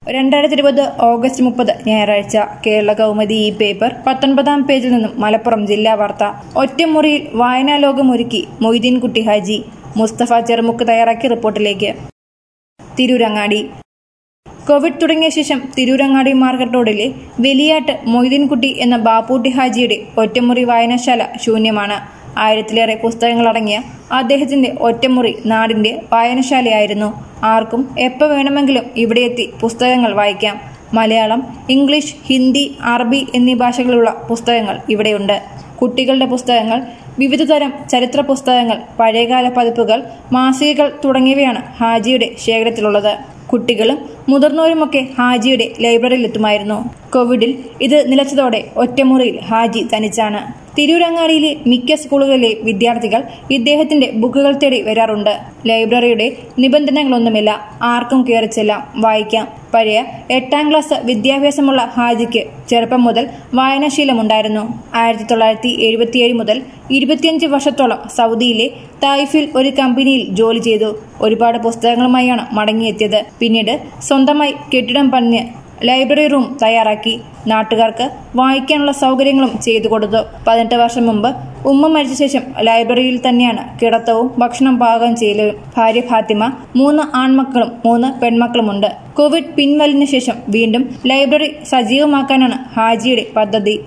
രണ്ടായിരത്തി ഇരുപത് ഓഗസ്റ്റ് മുപ്പത് ഞായറാഴ്ച കേരള കൗമുദി ഈ പേപ്പർ പത്തൊൻപതാം പേജിൽ നിന്നും മലപ്പുറം ജില്ലാ വാർത്ത ഒറ്റമുറിയിൽ വായനാലോകമൊരുക്കി മൊയ്തീൻകുട്ടി ഹാജി മുസ്തഫ ചെറുമുക്ക് തയ്യാറാക്കിയ റിപ്പോർട്ടിലേക്ക് തിരൂരങ്ങാടി കോവിഡ് തുടങ്ങിയ ശേഷം തിരൂരങ്ങാടി മാർക്കറ്റ് റോഡിലെ വലിയാട്ട് മൊയ്തീൻകുട്ടി എന്ന ബാപ്പൂട്ടി ഹാജിയുടെ ഒറ്റമുറി വായനശാല ശൂന്യമാണ് ആയിരത്തിലേറെ പുസ്തകങ്ങളടങ്ങിയ അദ്ദേഹത്തിന്റെ ഒറ്റമുറി നാടിന്റെ വായനശാലയായിരുന്നു ആർക്കും എപ്പോൾ വേണമെങ്കിലും ഇവിടെ എത്തി പുസ്തകങ്ങൾ വായിക്കാം മലയാളം ഇംഗ്ലീഷ് ഹിന്ദി അറബി എന്നീ ഭാഷകളിലുള്ള പുസ്തകങ്ങൾ ഇവിടെയുണ്ട് കുട്ടികളുടെ പുസ്തകങ്ങൾ വിവിധതരം ചരിത്ര പുസ്തകങ്ങൾ പഴയകാല പതിപ്പുകൾ മാസികകൾ തുടങ്ങിയവയാണ് ഹാജിയുടെ ശേഖരത്തിലുള്ളത് കുട്ടികളും മുതിർന്നവരുമൊക്കെ ഹാജിയുടെ ലൈബ്രറിയിലെത്തുമായിരുന്നു കോവിഡിൽ ഇത് നിലച്ചതോടെ ഒറ്റമുറിയിൽ ഹാജി തനിച്ചാണ് തിരൂരങ്ങാടിയിലെ മിക്ക സ്കൂളുകളിലെ വിദ്യാർത്ഥികൾ ഇദ്ദേഹത്തിന്റെ ബുക്കുകൾ തേടി വരാറുണ്ട് ലൈബ്രറിയുടെ നിബന്ധനകളൊന്നുമില്ല ആർക്കും കയറി ചെല്ലാം വായിക്കാം പഴയ എട്ടാം ക്ലാസ് വിദ്യാഭ്യാസമുള്ള ഹാജിക്ക് ചെറുപ്പം മുതൽ വായനാശീലമുണ്ടായിരുന്നു ആയിരത്തി തൊള്ളായിരത്തി എഴുപത്തിയേഴ് മുതൽ ഇരുപത്തിയഞ്ച് വർഷത്തോളം സൗദിയിലെ തായിഫിൽ ഒരു കമ്പനിയിൽ ജോലി ചെയ്തു ഒരുപാട് പുസ്തകങ്ങളുമായാണ് മടങ്ങിയെത്തിയത് പിന്നീട് സ്വന്തമായി കെട്ടിടം പണിഞ്ഞ് ലൈബ്രറി റൂം തയ്യാറാക്കി നാട്ടുകാർക്ക് വായിക്കാനുള്ള സൗകര്യങ്ങളും ചെയ്തു കൊടുത്തു പതിനെട്ട് വർഷം മുമ്പ് ഉമ്മ മരിച്ച ശേഷം ലൈബ്രറിയിൽ തന്നെയാണ് കിടത്തവും ഭക്ഷണം പാകം ചെയ്യലും ഭാര്യ ഫാത്തിമ മൂന്ന് ആൺമക്കളും മൂന്ന് പെൺമക്കളുമുണ്ട് കോവിഡ് പിൻവലിന് ശേഷം വീണ്ടും ലൈബ്രറി സജീവമാക്കാനാണ് ഹാജിയുടെ പദ്ധതി